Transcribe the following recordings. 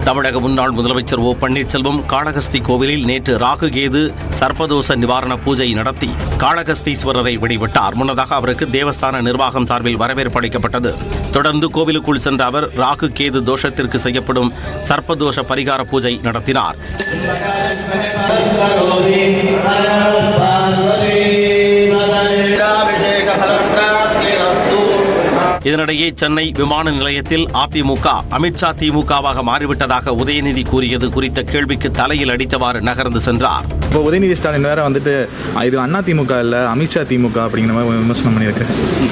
தமிழக முன்னாள் முதலமைச்சர் ஓ பன்னீர்செல்வம் காளகஸ்தி கோவிலில் நேற்று ராகு கேது சர்ப்பதோஷ நிவாரண பூஜை நடத்தி காளகஸ்தீஸ்வரரை வழிபட்டார் முன்னதாக அவருக்கு தேவஸ்தான நிர்வாகம் சார்பில் வரவேற்பு அளிக்கப்பட்டது தொடர்ந்து கோவிலுக்குள் சென்ற அவர் ராகு கேது தோஷத்திற்கு செய்யப்படும் சர்ப்பதோஷ பரிகார பூஜை நடத்தினார் இதனிடையே சென்னை விமான நிலையத்தில் அதிமுக அமித்ஷா திமுகவாக மாறிவிட்டதாக உதயநிதி கூறியது குறித்த கேள்விக்கு தலையில் அடித்தவாறு நகர்ந்து சென்றார் இப்போ உதயநிதி ஸ்டாலின் வேற வந்துட்டு "அஹ், இது அண்ணா திமுக இல்லை அமித்ஷா திமுக அப்படிங்கிற மாதிரி விமர்சனம் பண்ணியிருக்கு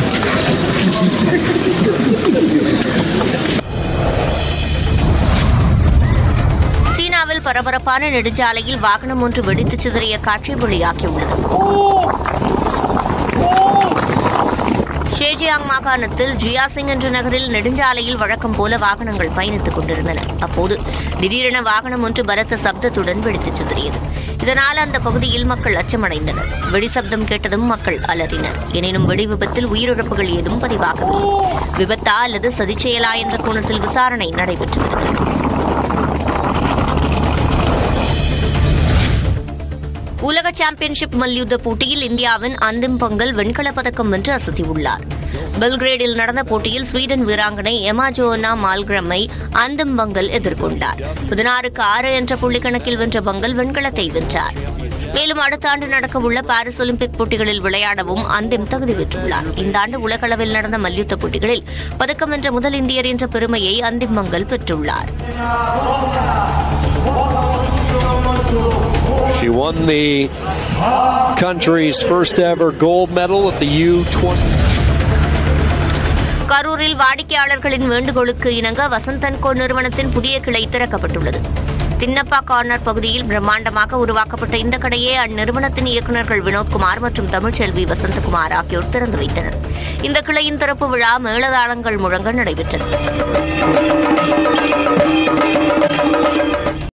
சீனாவில் பரபரப்பான நெடுஞ்சாலையில் வாகனம் ஒன்று வெடித்து சிதறிய காட்சி வெளியாகியுள்ளது ஷேஜியாங் மாகாணத்தில் ஜியாசிங் என்ற நகரில் நெடுஞ்சாலையில் வழக்கம் போல வாகனங்கள் பயணித்துக் கொண்டிருந்தன அப்போது திடீரென வாகனம் ஒன்று பலத்த சப்தத்துடன் வெடித்து சிதறியது இதனால் அந்த பகுதியில் மக்கள் அச்சமடைந்தனர் வெடி சப்தம் கேட்டதும் மக்கள் அலறினர் எனினும் வெடி விபத்தில் உயிரிழப்புகள் ஏதும் பதிவாகவில்லை விபத்தா அல்லது சதிச்செயலா என்ற கோணத்தில் விசாரணை நடைபெற்று வருகிறது உலக சாம்பியன்ஷிப் மல்யுத்த போட்டியில் இந்தியாவின் அந்திம் பங்கல் வெண்கலப் பதக்கம் வென்று அசத்தியுள்ளார் பெல்கிரேடில் நடந்த போட்டியில் ஸ்வீடன் வீராங்கனை எமா ஜோனா மால்கிரமை அந்திம் பங்கல் எதிர்கொண்டார் பதினாறுக்கு ஆறு என்ற புள்ளிக்கணக்கில் வென்ற பங்கல் வெண்கலத்தை வென்றார் மேலும் அடுத்த ஆண்டு நடக்கவுள்ள பாரிஸ் ஒலிம்பிக் போட்டிகளில் விளையாடவும் அந்திம் தகுதி பெற்றுள்ளார் இந்த ஆண்டு உலகளவில் நடந்த மல்யுத்த போட்டிகளில் பதக்கம் வென்ற முதல் இந்தியர் என்ற பெருமையை அந்திம் மங்கல் பெற்றுள்ளார் She won the country's first ever gold medal at the U20. கரூரில் வாடிக்கையாளர்களின் வேண்டுகோளுக்கு இணங்க வசந்தன்கோ நிறுவனத்தின் புதிய கிளை திறக்கப்பட்டுள்ளது தின்னப்பா கார்னர் பகுதியில் பிரம்மாண்டமாக உருவாக்கப்பட்ட இந்த கடையை அந்நிறுவனத்தின் இயக்குநர்கள் வினோத்குமார் மற்றும் தமிழ்ச்செல்வி வசந்தகுமார் ஆகியோர் திறந்து வைத்தனர் இந்த கிளையின் திறப்பு விழா மேளதாளங்கள் முழங்க நடைபெற்றது